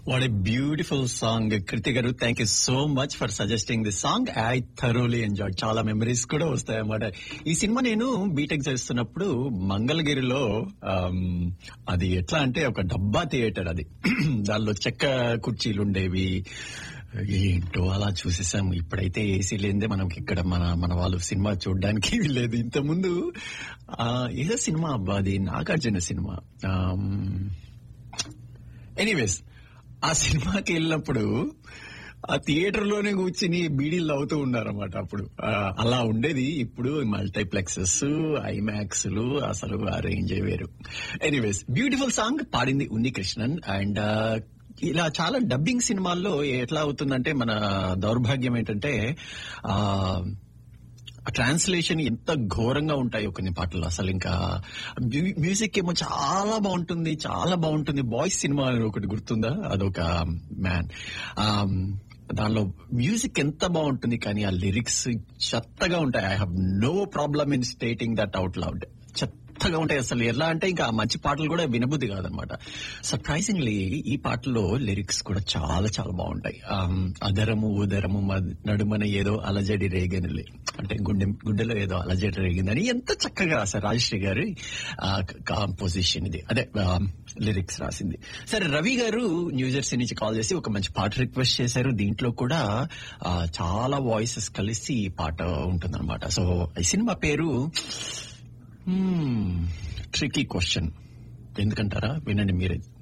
what a beautiful song Kriti garu thank you so much for suggesting this song I thoroughly enjoy చాలా memories కూడా వస్తాయి అన్నమాట ఈ cinema నేను బీటెక్ చేస్తున్నప్పుడు మంగళగిరిలో ఆమ్, అది ఎట్లా అంటే ఒక డబ్బా థియేటర్ అది దానిలో చెక్క కుర్చీలు ఉండేవి ఏంటో అలా చూసేసాము ఇప్పుడైతే ఏసీ లేదే మనకి ఇక్కడ మన మన వాళ్ళు సినిమా చూడడానికి లేదు ఇంత ముందు ఏదో సినిమా అబ్బా అది నాగార్జున సినిమా ఎనీవేస్ ఆ సినిమాకి వెళ్ళినప్పుడు ఆ థియేటర్ లోనే కూర్చుని బీడీలు అవుతూ ఉన్నారన్నమాట అప్పుడు ఆ, అలా ఉండేది ఇప్పుడు మల్టీప్లెక్సెస్ ఐమాక్స్ లు అసలు ఆ రేంజ్ వేరు ఎనీవేస్ బ్యూటిఫుల్ సాంగ్ పాడింది ఉన్ని కృష్ణన్ అండ్ ఇలా చాలా డబ్బింగ్ సినిమాల్లో ఎట్లా అవుతుందంటే మన దౌర్భాగ్యం ఏంటంటే ఆ ట్రాన్స్లేషన్ ఎంత ఘోరంగా ఉంటాయో కొన్ని పాటలు అసలు ఇంకా మ్యూ- మ్యూజిక్ ఏమో చాలా బాగుంటుంది చాలా బాగుంటుంది బాయ్స్ సినిమా అని ఒకటి గుర్తుందా అదొక మ్యాన్ దానిలో మ్యూజిక్ ఎంత బాగుంటుంది కానీ ఆ లిరిక్స్ చెత్తగా ఉంటాయి I have no problem in stating that out loud చెత్తగా ఉంటాయి అసలు ఎలా అంటే ఇంకా ఆ మంచి పాటలు కూడా వినబుద్ధి కాదనమాట సర్ప్రైజింగ్లీ ఈ పాటలో లిరిక్స్ కూడా చాలా చాలా బాగుంటాయి ఆమ్, అదరము ఉదరము మద్- నడుమన ఏదో అలజడి రేగనులే అంటే గుండె గుండెలో ఏదో అలజడి రేగిందని ఎంత చక్కగా రాశారు రాజశ్రీ గారి కాంపోజిషన్ ఇది అదే లిరిక్స్ రాసింది సరే రవి గారు న్యూజెర్సీ నుంచి కాల్ చేసి ఒక మంచి పాట రిక్వెస్ట్ చేశారు దీంట్లో కూడా ఆ, చాలా వాయిసెస్ కలిసి ఈ పాట ఉంటుందన్నమాట సో ఈ సినిమా పేరు ట్రికీ క్వశ్చన్ ఎందుకంటారా వినండి మీరే